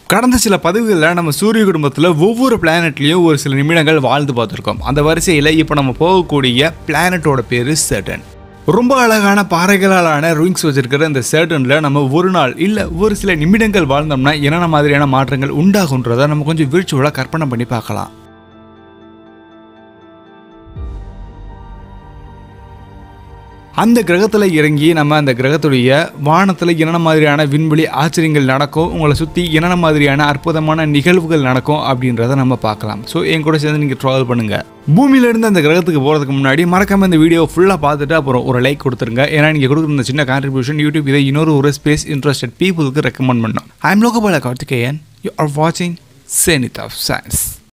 கடந்த சில பதிவுகளில் நம்ம சூரிய குடும்பத்தில் ஒவ்வொரு பிளானட்லேயும் ஒரு சில நிமிடங்கள் வாழ்ந்து பார்த்துருக்கோம் அந்த வரிசையில் இப்போ நம்ம போகக்கூடிய பிளானட்டோட பேர் சேட்டன் ரொம்ப அழகான பாறைகளாலான ருயிங்ஸ் வச்சிருக்கிற இந்த சேட்டனில் நம்ம ஒரு நாள் இல்லை ஒரு சில நிமிடங்கள் வாழ்ந்தோம்னா என்னென்ன மாதிரியான மாற்றங்கள் உண்டாகுன்றதை நம்ம கொஞ்சம் விர்ச்சுவலாக கற்பனை பண்ணி பார்க்கலாம் அந்த கிரகத்தில் இறங்கி நம்ம அந்த கிரகத்துடைய வானத்தில் என்னென்ன மாதிரியான விண்வெளி ஆச்சரியங்கள் நடக்கும் உங்களை சுற்றி என்னென்ன மாதிரியான அற்புதமான நிகழ்வுகள் நடக்கும் அப்படின்றத நம்ம பார்க்கலாம் ஸோ என் கூட சேர்ந்து நீங்கள் ட்ராவல் பண்ணுங்கள் பூமியிலேருந்து அந்த கிரகத்துக்கு போகிறதுக்கு முன்னாடி மறக்காம இந்த வீடியோ ஃபுல்லாக பார்த்துட்டு அப்புறம் ஒரு லைக் கொடுத்துருங்க ஏன்னா நீங்கள் கொடுக்குற இந்த சின்ன கான்ட்ரிபியூஷன் யூடியூப் இதை இன்னொரு ஒரு ஸ்பேஸ் இன்ட்ரெஸ்டட் பீப்புளுக்கு ரெக்கமெண்ட் பண்ணும் I am Lokapala Karthikeyan you are வாட்சிங் சேனித் ஆஃப் சயின்ஸ்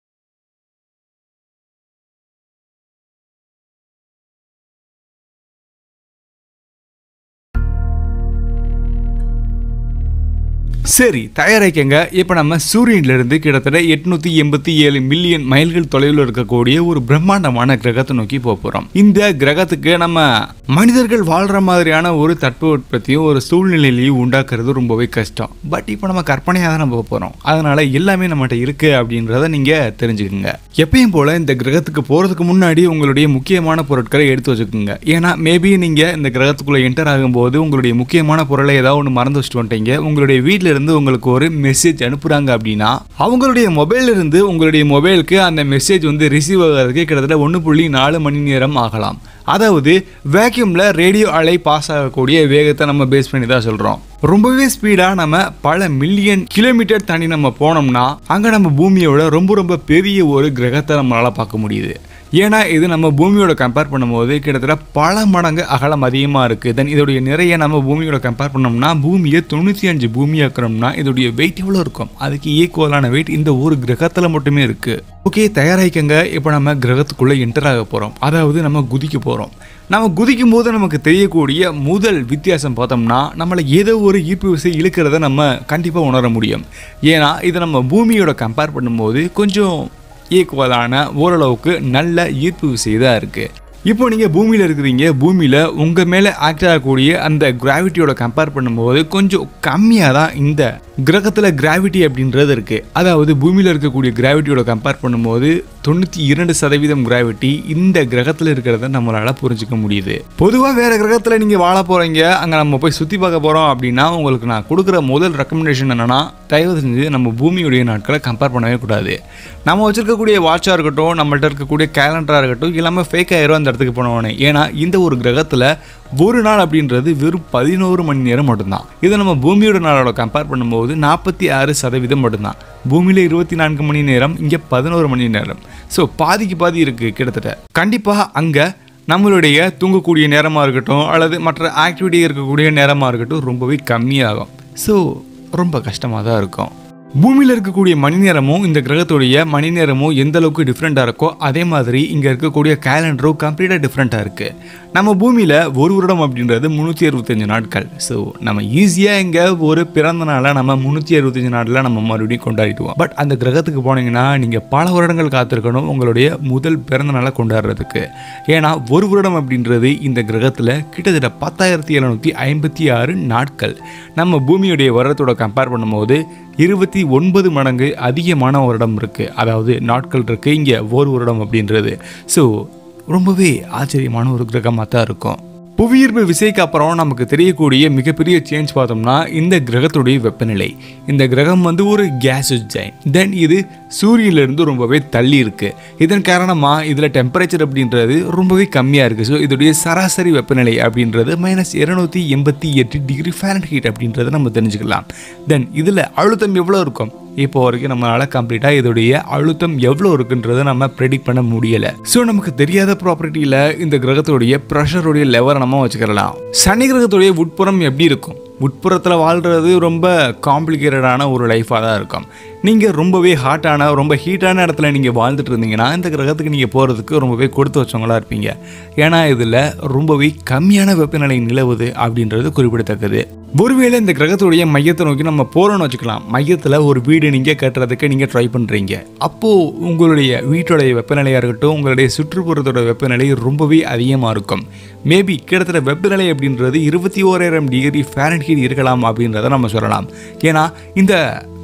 சரி தயாரிக்கங்க இப்போ நம்ம சூரியனிலிருந்து கிட்டத்தட்ட எட்நூத்தி எண்பத்தி ஏழு மில்லியன் மைல்கள் தொலைவில் இருக்கக்கூடிய ஒரு பிரம்மாண்டமான கிரகத்தை நோக்கி போக போறோம் இந்த கிரகத்துக்கு நம்ம மனிதர்கள் வாழ்ற மாதிரியான ஒரு தட்பவெட்பத்தையும் ஒரு சூழ்நிலையிலையும் உண்டாக்குறது ரொம்பவே கஷ்டம் பட் இப்போ நம்ம கற்பனையாக தான் நம்ம போக போறோம் அதனால எல்லாமே நம்மகிட்ட இருக்கு அப்படின்றத நீங்க தெரிஞ்சுக்கோங்க எப்பயும் போல இந்த கிரகத்துக்கு போறதுக்கு முன்னாடி உங்களுடைய முக்கியமான பொருட்களை எடுத்து வச்சுக்கோங்க ஏன்னா மேபி நீங்க இந்த கிரகத்துக்குள்ள என்டர் ஆகும்போது உங்களுடைய முக்கியமான பொருளை ஏதாவது ஒன்று மறந்து வச்சுட்டு வந்துட்டீங்க உங்களுடைய வீட்டில இருந்து உங்களுக்கு ஒரு மெசேஜ் அனுப்புறாங்க அப்படின்னா அவங்களுடைய மொபைல்ல இருந்து உங்களுடைய மொபைலுக்கு அந்த மெசேஜ் வந்து ரிசீவ் ஆகிறதுக்கு கிட்டத்தட்ட ஒன்று புள்ளி நாலு மணி நேரம் ஆகலாம் அதாவது வேக்யூமில் ரேடியோ அலை பாஸ் ஆகக்கூடிய வேகத்தை நம்ம பேஸ் பண்ணி தான் சொல்கிறோம் ரொம்பவே ஸ்பீடாக நம்ம பல மில்லியன் கிலோமீட்டர் தாண்டி நம்ம போனோம்னா அங்கே நம்ம பூமியோட ரொம்ப ரொம்ப பெரிய ஒரு கிரகத்தை நம்மளால் பார்க்க முடியுது ஏன்னா இது நம்ம பூமியோட கம்பேர் பண்ணும்போது கிட்டத்தட்ட பல மடங்கு அகலம் அதிகமாக இருக்குது தென் இதோடைய நிறைய நம்ம பூமியோட கம்பேர் பண்ணோம்னா பூமியை தொண்ணூற்றி அஞ்சு பூமியாக்குறோம்னா இதோடைய வெயிட் எவ்வளோ இருக்கும் அதுக்கு ஈக்குவலான வெயிட் இந்த ஒரு கிரகத்தில் மட்டுமே இருக்குது ஓகே தயாராகிக்கங்க இப்போ நம்ம கிரகத்துக்குள்ளே என்டர் ஆக போகிறோம் அதாவது நம்ம குதிக்க போகிறோம் நம்ம குதிக்கும் போது நமக்கு தெரியக்கூடிய முதல் வித்தியாசம் பார்த்தோம்னா நம்மளை ஏதோ ஒரு ஈர்ப்பு விசை இழுக்கிறத நம்ம கண்டிப்பாக உணர முடியும் ஏன்னா இதை நம்ம பூமியோட கம்பேர் பண்ணும்போது கொஞ்சம் ஈக்குவலான ஓரளவுக்கு நல்ல ஈர்ப்பு விசை தான் இருக்குது இப்போ நீங்கள் பூமியில் இருக்கிறீங்க பூமியில் உங்கள் மேலே ஆக்ட் ஆகக்கூடிய அந்த கிராவிட்டியோட கம்பேர் பண்ணும்போது கொஞ்சம் கம்மியாக தான் இந்த கிரகத்தில் கிராவிட்டி அப்படின்றது இருக்குது அதாவது பூமியில் இருக்கக்கூடிய கிராவிட்டியோட கம்பேர் பண்ணும்போது தொண்ணூற்றி இரண்டு சதவீதம் கிராவிட்டி இந்த கிரகத்தில் இருக்கிறத நம்மளால் புரிஞ்சுக்க முடியுது பொதுவாக வேறு கிரகத்தில் நீங்கள் வாழ போகிறீங்க அங்கே நம்ம போய் சுற்றி பார்க்க போகிறோம் அப்படின்னா உங்களுக்கு நான் கொடுக்குற முதல் ரெக்கமெண்டேஷன் என்னென்னா தயவு செஞ்சு நம்ம பூமியுடைய நாட்களை கம்பேர் பண்ணவே கூடாது நம்ம வச்சிருக்கக்கூடிய வாட்சாக இருக்கட்டும் நம்மள்ட்ட இருக்கக்கூடிய கேலண்டராக இருக்கட்டும் எல்லாமே ஃபேக் ஆயிரும் அந்த இடத்துக்கு போனவனே ஏன்னா இந்த ஒரு கிரகத்தில் ஒரு நாள் அப்படின்றது வெறும் பதினோரு மணி நேரம் மட்டும்தான் இதை நம்ம பூமியோட நாளோட கம்பேர் பண்ணும்போது நாற்பத்தி ஆறு சதவீதம் மட்டும்தான் பூமியில் இருபத்தி நான்கு மணி நேரம் இங்கே பதினோரு மணி நேரம் ஸோ பாதிக்கு பாதி இருக்குது கிட்டத்தட்ட கண்டிப்பாக அங்கே நம்மளுடைய தூங்கக்கூடிய நேரமாக இருக்கட்டும் அல்லது மற்ற ஆக்டிவிட்டி இருக்கக்கூடிய நேரமாக இருக்கட்டும் ரொம்பவே கம்மியாகும் ஸோ ரொம்ப கஷ்டமாக தான் இருக்கும் பூமியில் இருக்கக்கூடிய மணி நேரமும் இந்த கிரகத்துடைய மணி நேரமும் எந்த அளவுக்கு டிஃப்ரெண்ட்டாக இருக்கோ அதே மாதிரி இங்கே இருக்கக்கூடிய கேலண்டரும் கம்ப்ளீட்டாக டிஃப்ரெண்ட்டாக இருக்குது நம்ம பூமியில் ஒரு வருடம் அப்படின்றது முந்நூற்றி அறுபத்தஞ்சு நாட்கள் ஸோ நம்ம ஈஸியாக இங்கே ஒரு பிறந்த நாளை நம்ம முந்நூற்றி அறுபத்தஞ்சு நாளில் நம்ம மறுபடியும் கொண்டாடிடுவோம் பட் அந்த கிரகத்துக்கு போனீங்கன்னா நீங்கள் பல வருடங்கள் காத்திருக்கணும் உங்களுடைய முதல் பிறந்த நாளை கொண்டாடுறதுக்கு ஏன்னா ஒரு வருடம் அப்படின்றது இந்த கிரகத்தில் கிட்டத்தட்ட பத்தாயிரத்தி எழுநூற்றி ஐம்பத்தி ஆறு நாட்கள் நம்ம பூமியுடைய வருடத்தோட கம்பேர் பண்ணும்போது இருபத்தி ஒன்பது மடங்கு அதிகமான வருடம் இருக்குது அதாவது நாட்கள் இருக்குது இங்கே ஒரு வருடம் அப்படின்றது ஸோ ரொம்பவே ஆச்சரியமான ஒரு கிரகமாக தான் இருக்கும் புவியீர்ப்பு விசைக்கு அப்புறம் நமக்கு தெரியக்கூடிய மிகப்பெரிய சேஞ்ச் பார்த்தோம்னா இந்த கிரகத்துடைய வெப்பநிலை இந்த கிரகம் வந்து ஒரு கேஸ் ஜைன் தென் இது சூரியனிலிருந்து ரொம்பவே தள்ளி இருக்கு இதன் காரணமாக இதில் டெம்பரேச்சர் அப்படின்றது ரொம்பவே கம்மியாக இருக்குது ஸோ இதோடைய சராசரி வெப்பநிலை அப்படின்றது மைனஸ் இருநூத்தி எண்பத்தி எட்டு டிகிரி ஃபேரன் ஹீட் அப்படின்றத நம்ம தெரிஞ்சுக்கலாம் தென் இதில் அழுத்தம் எவ்வளோ இருக்கும் இப்போ வரைக்கும் நம்மளால கம்ப்ளீட்டாக இதோடைய அழுத்தம் எவ்வளோ இருக்குன்றதை நம்ம ப்ரெடிக்ட் பண்ண முடியல ஸோ நமக்கு தெரியாத ப்ராப்பர்ட்டியில் இந்த கிரகத்துடைய ப்ரெஷருடைய லெவலை நம்ம வச்சுக்கலாம் சனி கிரகத்துடைய உட்புறம் எப்படி இருக்கும் உட்புறத்தில் வாழ்கிறது ரொம்ப காம்ப்ளிகேட்டடான ஒரு லைஃபாக தான் இருக்கும் நீங்கள் ரொம்பவே ஹாட்டான ரொம்ப ஹீட்டான இடத்துல நீங்கள் வாழ்ந்துட்டு இருந்தீங்கன்னா இந்த கிரகத்துக்கு நீங்கள் போகிறதுக்கு ரொம்பவே கொடுத்து வச்சவங்களா இருப்பீங்க ஏன்னா இதில் ரொம்பவே கம்மியான வெப்பநிலை நிலவுது அப்படின்றது குறிப்பிடத்தக்கது ஒருவேளை இந்த கிரகத்துடைய மையத்தை நோக்கி நம்ம போகிறோம்னு வச்சுக்கலாம் மையத்தில் ஒரு வீடு நீங்கள் கட்டுறதுக்கு நீங்கள் ட்ரை பண்ணுறீங்க அப்போது உங்களுடைய வீட்டோடைய வெப்பநிலையாக இருக்கட்டும் உங்களுடைய சுற்றுப்புறத்தோட வெப்பநிலை ரொம்பவே அதிகமாக இருக்கும் மேபி கிட்டத்தட்ட வெப்பநிலை அப்படின்றது இருபத்தி ஓராயிரம் டிகிரி ஃபேரன்ஹீட் இருக்கலாம் அப்படின்றத நம்ம சொல்லலாம் ஏன்னா இந்த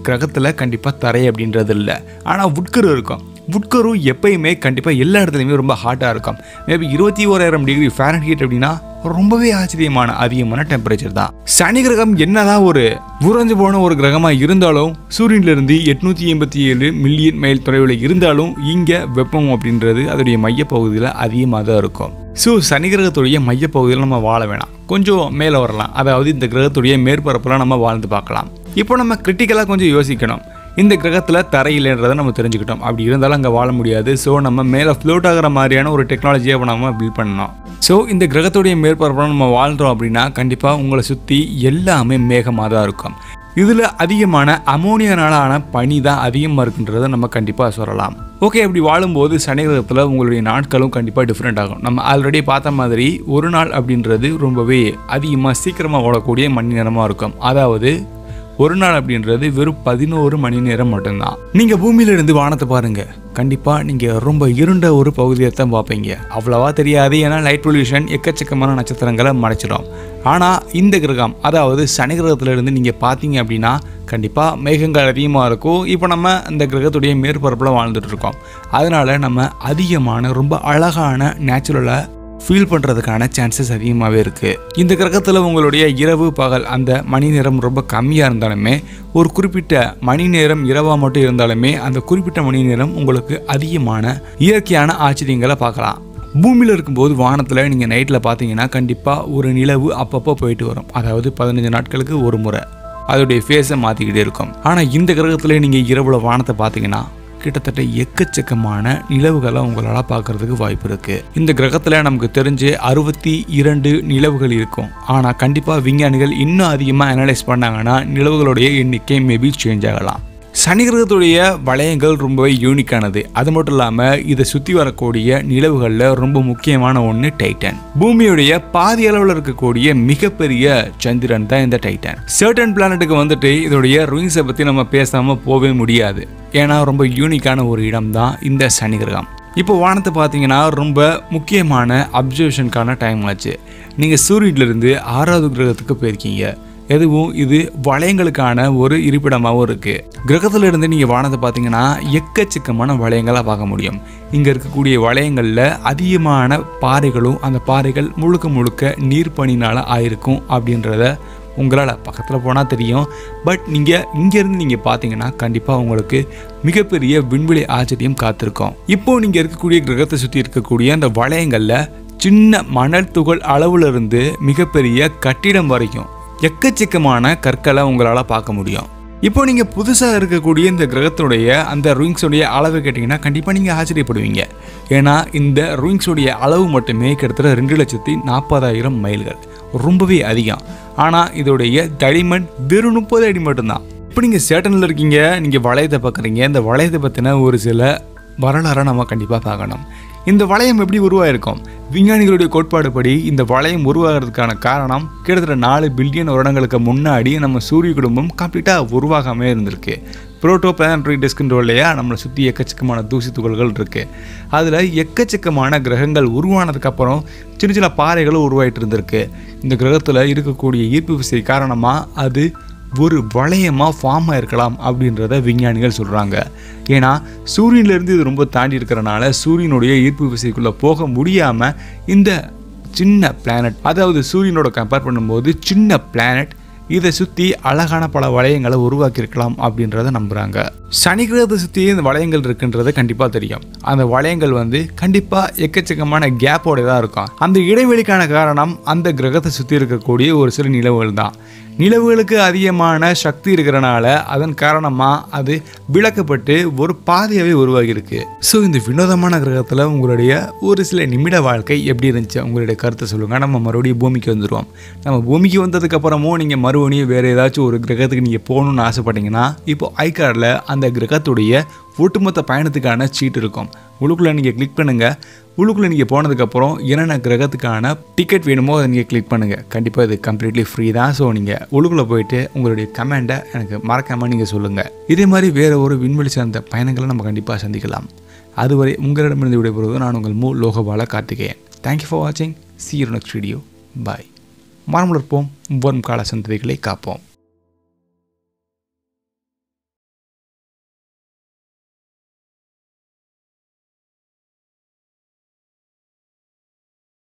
கிரகத்தில் கண்டிப்பாக தரை அப்படின்றது இல்லை ஆனால் உட்கரு இருக்கும் உட்கரும் எப்பயுமே கண்டிப்பாக எல்லா இடத்துலையுமே ரொம்ப ஹாட்டாக இருக்கும் மேபி இருபத்தி ஓராயிரம் டிகிரி ஃபேரன்ஹீட் அப்படின்னா ரொம்பவே ஆச்சரியமான அதிகமான டெம்பரேச்சர் தான் சனி கிரகம் என்னதான் ஒரு உறைஞ்சு போன ஒரு கிரகமாக இருந்தாலும் சூரியனிலிருந்து எட்நூற்றி எண்பத்தி ஏழு மில்லியன் மைல் தொலைவில் இருந்தாலும் இங்கே வெப்பம் அப்படின்றது அதோடைய மையப்பகுதியில் அதிகமாக தான் இருக்கும் ஸோ சனி கிரகத்துடைய மையப்பகுதியில் நம்ம வாழ வேணாம் கொஞ்சம் மேலே வரலாம் அதாவது இந்த கிரகத்துடைய மேற்பரப்பில் நம்ம வாழ்ந்து பார்க்கலாம் இப்போ நம்ம கிரிட்டிக்கலாக கொஞ்சம் யோசிக்கணும் இந்த கிரகத்தில் தரையில்லைன்றதை நம்ம தெரிஞ்சுக்கிட்டோம் அப்படி இருந்தாலும் அங்கே வாழ முடியாது ஸோ நம்ம மேலே ஃப்ளோட் ஆகிற மாதிரியான ஒரு டெக்னாலஜியை இப்போ நம்ம பில்ட் பண்ணணும் ஸோ இந்த கிரகத்துடைய மேற்பரப்பில் நம்ம வாழ்கிறோம் அப்படின்னா கண்டிப்பாக உங்களை சுற்றி எல்லாமே மேகமாக தான் இருக்கும் இதில் அதிகமான அமோனியனால ஆன பனி தான் அதிகமாக இருக்குன்றதை நம்ம கண்டிப்பாக சொல்லலாம் ஓகே அப்படி வாழும்போது சனி கிரகத்தில் உங்களுடைய நாட்களும் கண்டிப்பாக டிஃப்ரெண்ட் ஆகும் நம்ம ஆல்ரெடி பார்த்த மாதிரி ஒரு நாள் அப்படின்றது ரொம்பவே அதிகமாக சீக்கிரமாக ஓடக்கூடிய மணி நேரமாக இருக்கும் அதாவது ஒரு நாள் அப்படின்றது வெறும் பதினோரு மணி நேரம் மட்டும்தான் நீங்க பூமியில இருந்து வானத்தை பாருங்க கண்டிப்பா நீங்க ரொம்ப இருண்ட ஒரு பகுதியை தான் பார்ப்பீங்க அவ்வளவா தெரியாது ஏன்னா லைட் பொல்யூஷன் எக்கச்சக்கமான நட்சத்திரங்களை மறைச்சிடும் ஆனா இந்த கிரகம் அதாவது சனி கிரகத்துல இருந்து நீங்க பார்த்தீங்க அப்படின்னா கண்டிப்பா மேகங்கள் அதிகமாக இருக்கும் இப்போ நம்ம இந்த கிரகத்துடைய மேற்பரப்பில் வாழ்ந்துட்டு இருக்கோம் அதனால நம்ம அதிகமான ரொம்ப அழகான நேச்சுரலாக ஃபீல் பண்ணுறதுக்கான சான்சஸ் அதிகமாகவே இருக்குது இந்த கிரகத்தில் உங்களுடைய இரவு பகல் அந்த மணி நேரம் ரொம்ப கம்மியாக இருந்தாலுமே ஒரு குறிப்பிட்ட மணி நேரம் இரவாக மட்டும் இருந்தாலுமே அந்த குறிப்பிட்ட மணி நேரம் உங்களுக்கு அதிகமான இயற்கையான ஆச்சரியங்களை பார்க்கலாம் பூமியில் இருக்கும்போது வானத்தில் நீங்கள் நைட்டில் பார்த்தீங்கன்னா கண்டிப்பாக ஒரு நிலவு அப்பப்போ போயிட்டு வரும் அதாவது பதினஞ்சு நாட்களுக்கு ஒரு முறை அதோடைய ஃபேஸை மாற்றிக்கிட்டே இருக்கும் ஆனால் இந்த கிரகத்தில் நீங்கள் இரவுல வானத்தை பார்த்தீங்கன்னா கிட்டத்தட்ட எக்கச்சக்கமான நிலவுகளை உங்களால் பார்க்கறதுக்கு வாய்ப்பு இருக்கு இந்த கிரகத்தில் நமக்கு தெரிஞ்சு அறுபத்தி இரண்டு நிலவுகள் இருக்கும் ஆனால் கண்டிப்பாக விஞ்ஞானிகள் இன்னும் அதிகமாக அனலைஸ் பண்ணாங்கன்னா நிலவுகளுடைய எண்ணிக்கை மேபி சேஞ்ச் ஆகலாம் சனி கிரகத்துடைய வளையங்கள் ரொம்பவே யூனிக்கானது அது மட்டும் இல்லாமல் இதை சுற்றி வரக்கூடிய நிலவுகளில் ரொம்ப முக்கியமான ஒன்று டைட்டன் பூமியுடைய பாதி அளவில் இருக்கக்கூடிய மிகப்பெரிய சந்திரன் தான் இந்த டைட்டன் சர்டன் பிளானட்டுக்கு வந்துட்டு இதோடைய ரூயிங்ஸை பற்றி நம்ம பேசாமல் போகவே முடியாது ஏன்னா ரொம்ப யூனிக்கான ஒரு இடம் தான் இந்த சனி கிரகம் இப்போ வானத்தை பார்த்தீங்கன்னா ரொம்ப முக்கியமான அப்சர்வேஷனுக்கான டைம் ஆச்சு நீங்கள் சூரியன்லேருந்து ஆறாவது கிரகத்துக்கு போயிருக்கீங்க எதுவும் இது வளையங்களுக்கான ஒரு இருப்பிடமாகவும் இருக்கு கிரகத்துல இருந்து நீங்க வானத்தை பார்த்தீங்கன்னா எக்கச்சக்கமான வளையங்களை பார்க்க முடியும் இங்க இருக்கக்கூடிய வளையங்கள்ல அதிகமான பாறைகளும் அந்த பாறைகள் முழுக்க முழுக்க நீர் பனினால ஆயிருக்கும் அப்படின்றத உங்களால் பக்கத்தில் போனால் தெரியும் பட் நீங்கள் இங்கேருந்து நீங்கள் பார்த்தீங்கன்னா கண்டிப்பாக உங்களுக்கு மிகப்பெரிய விண்வெளி ஆச்சரியம் காத்திருக்கும் இப்போ நீங்கள் இருக்கக்கூடிய கிரகத்தை சுற்றி இருக்கக்கூடிய அந்த வளையங்களில் சின்ன மணல் துகள் அளவுல இருந்து மிகப்பெரிய கட்டிடம் வரைக்கும் எக்கச்சக்கமான கற்களை உங்களால் பார்க்க முடியும் இப்போ நீங்கள் புதுசாக இருக்கக்கூடிய இந்த கிரகத்துடைய அந்த ரூயிங்ஸோடைய அளவு கேட்டிங்கன்னா கண்டிப்பாக நீங்கள் ஆச்சரியப்படுவீங்க ஏன்னா இந்த ரூயிங்ஸோடைய அளவு மட்டுமே கிட்டத்தட்ட ரெண்டு லட்சத்தி நாற்பதாயிரம் மைல்கள் ரொம்பவே அதிகம் ஆனால் இதோடைய தடிமன் வெறும் முப்பது அடி மட்டும்தான் இப்போ நீங்கள் சேட்டனில் இருக்கீங்க நீங்கள் வளையத்தை பார்க்குறீங்க இந்த வளையத்தை பற்றின ஒரு சில வரலாறை நம்ம கண்டிப்பாக பார்க்கணும் இந்த வளையம் எப்படி உருவாயிருக்கும் விஞ்ஞானிகளுடைய கோட்பாடுபடி இந்த வளையம் உருவாகிறதுக்கான காரணம் கிட்டத்தட்ட நாலு பில்லியன் வருடங்களுக்கு முன்னாடி நம்ம சூரிய குடும்பம் கம்ப்ளீட்டாக உருவாகாமே இருந்திருக்கு புரோட்டோ பிளானட்ரி டிஸ்கின்ற இல்லையா நம்மளை சுற்றி எக்கச்சக்கமான தூசி துகள்கள் இருக்குது அதில் எக்கச்சக்கமான கிரகங்கள் உருவானதுக்கப்புறம் சின்ன சின்ன பாறைகளும் உருவாயிட்டு இருந்திருக்கு இந்த கிரகத்தில் இருக்கக்கூடிய ஈர்ப்பு விசை காரணமாக அது ஒரு வளையமாக ஃபார்ம் ஆயிருக்கலாம் அப்படின்றத விஞ்ஞானிகள் சொல்கிறாங்க ஏன்னா சூரியன்லேருந்து இது ரொம்ப தாண்டி இருக்கிறனால சூரியனுடைய ஈர்ப்பு விசைக்குள்ளே போக முடியாமல் இந்த சின்ன பிளானட் அதாவது சூரியனோட கம்பேர் பண்ணும்போது சின்ன பிளானட் இதை சுற்றி அழகான பல வளையங்களை உருவாக்கியிருக்கலாம் அப்படின்றத நம்புகிறாங்க சனி கிரகத்தை சுற்றி இந்த வளையங்கள் இருக்குன்றது கண்டிப்பாக தெரியும் அந்த வளையங்கள் வந்து கண்டிப்பாக எக்கச்சக்கமான கேப்போட தான் இருக்கும் அந்த இடைவெளிக்கான காரணம் அந்த கிரகத்தை சுற்றி இருக்கக்கூடிய ஒரு சில நிலவுகள் தான் நிலவுகளுக்கு அதிகமான சக்தி இருக்கிறனால அதன் காரணமாக அது விளக்கப்பட்டு ஒரு பாதையாகவே உருவாகியிருக்கு ஸோ இந்த வினோதமான கிரகத்தில் உங்களுடைய ஒரு சில நிமிட வாழ்க்கை எப்படி இருந்துச்சு உங்களுடைய கருத்தை சொல்லுங்கள் நம்ம மறுபடியும் பூமிக்கு வந்துடுவோம் நம்ம பூமிக்கு வந்ததுக்கப்புறமும் நீங்கள் மறுபடியும் வேறு ஏதாச்சும் ஒரு கிரகத்துக்கு நீங்கள் போகணுன்னு ஆசைப்பட்டீங்கன்னா இப்போ ஐகார்டில் அந்த கிரகத்துடைய ஒட்டுமொத்த பயணத்துக்கான சீட் இருக்கும் உள்ளுக்குள்ளே நீங்கள் கிளிக் பண்ணுங்கள் உள்ளுக்குள்ளே நீங்கள் போனதுக்கப்புறம் என்னென்ன கிரகத்துக்கான டிக்கெட் வேணுமோ அதை நீங்கள் கிளிக் பண்ணுங்கள் கண்டிப்பாக இது கம்ப்ளீட்லி ஃப்ரீ தான் ஸோ நீங்கள் உள்ளுக்குள்ளே போயிட்டு உங்களுடைய கமெண்ட்டை எனக்கு மறக்காமல் நீங்கள் சொல்லுங்கள் இதே மாதிரி வேறு ஒரு விண்வெளி சார்ந்த பயணங்களை நம்ம கண்டிப்பாக சந்திக்கலாம் அதுவரை உங்களிடமிருந்து விடைபெறுவது நான் உங்கள் மூ லோகபால கார்த்திகேயன் தேங்க்யூ ஃபார் வாட்சிங் see you next video bye மரமலர்ப்போம் வரும் கால சந்ததிகளை காப்போம்